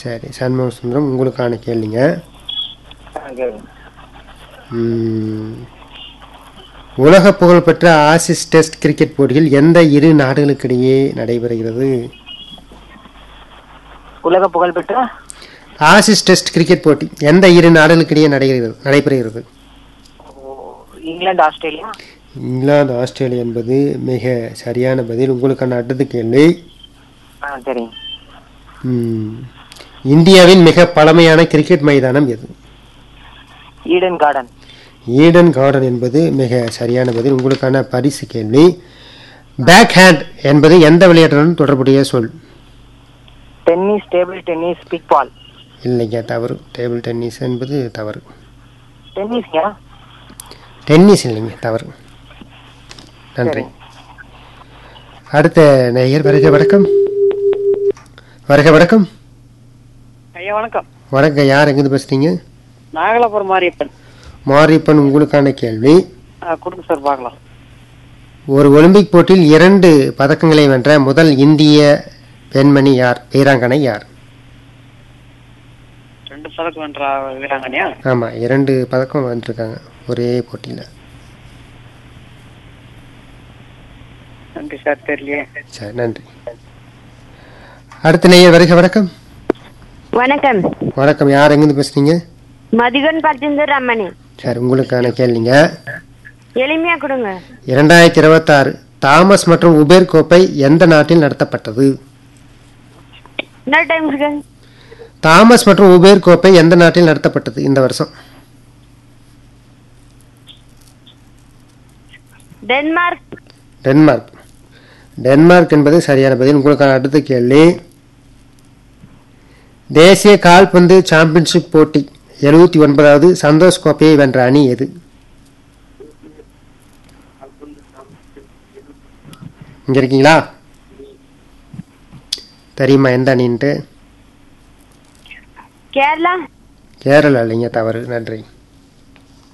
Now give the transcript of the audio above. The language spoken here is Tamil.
சரி சண்முக சுந்தரம் உங்களுக்கான கேள்விங்க ஆ, கேளுங்க. ம், உலக புகழ்பெற்ற ஆசிஸ் டெஸ்ட் கிரிக்கெட் போட்டியில் எந்த இரு நாடுகளுக்கிடையே நடைபெறுகிறது உலக புகழ்பெற்ற ஆசிஸ் டெஸ்ட் கிரிக்கெட் போட்டி எந்த இரு நாடுகளுக்கிடையே நடைபெறுகிறது நடைபெறுகிறது இங்கிலாந்து ஆஸ்திரேலியா இங்கிலாந்து ஆஸ்திரேலியா என்பது மிக சரியான பதில் உங்களுக்கான அடுத்த கேள்வி ஆ சரிங்க ம், இந்தியாவின் மிக பழமையான கிரிக்கெட் மைதானம் எது ஈடன் கார்டன் ஈடன் கார்டன் என்பது மிக சரியான பதில் உங்களுக்கான பரிசு கேள்வி பேக் ஹேண்ட் என்பது எந்த விளையாட்டுடன் தொடர்புடைய சொல் tennis table tennis pickleball இல்லைங்க தவறு டேபிள் டென்னிஸ் என்பது தவறு டென்னிஸ்ங்க டென்னிஸ் இல்லைங்க தவறு நன்றி அடுத்த நேயர் வருக வணக்கம் வருக வணக்கம் ஐயா வணக்கம் வணக்கம் யார் எங்கிருந்து பேசுறீங்க நாகலாபுரம் மாரியப்பன் மாரியப்பன் உங்களுக்கான கேள்வி ஆ கொடுங்க சார் பார்க்கலாம் ஒரு ஒலிம்பிக் போட்டியில் இரண்டு பதக்கங்களை வென்ற முதல் இந்திய பெண்மணி யார் வீராங்கனை யார் ரெண்டு பதக்கம் வென்றா வீராங்கனையா ஆமாம் இரண்டு பதக்கம் வென்றிருக்காங்க ஒரே போட்டியில் நன்றி சார் தெரியலையே சரி நன்றி அடுத்த நேயர் வருக வணக்கம் வணக்கம் வணக்கம் யார் எங்கிருந்து பேசுறீங்க மதிகன் பத்திந்தர் ரம்மணி சரி உங்களுக்கான கேள்விங்க எளிமையா கொடுங்க இரண்டாயிரத்தி இருபத்தாறு தாமஸ் மற்றும் உபேர் கோப்பை எந்த நாட்டில் நடத்தப்பட்டது இன்னொரு டைம் சொல்லுங்க தாமஸ் மற்றும் உபேர் கோப்பை எந்த நாட்டில் நடத்தப்பட்டது இந்த வருஷம் டென்மார்க் டென்மார்க் டென்மார்க் என்பது சரியான பதில் உங்களுக்கான அடுத்த கேள்வி தேசிய கால்பந்து சாம்பியன்ஷிப் போட்டி எழுபத்தி ஒன்பதாவது சந்தோஷ் கோப்பையை வென்ற அணி எது இங்க இருக்கீங்களா தெரியுமா எந்த அணின்ட்டு கேரளா கேரளா இல்லைங்க தவறு நன்றி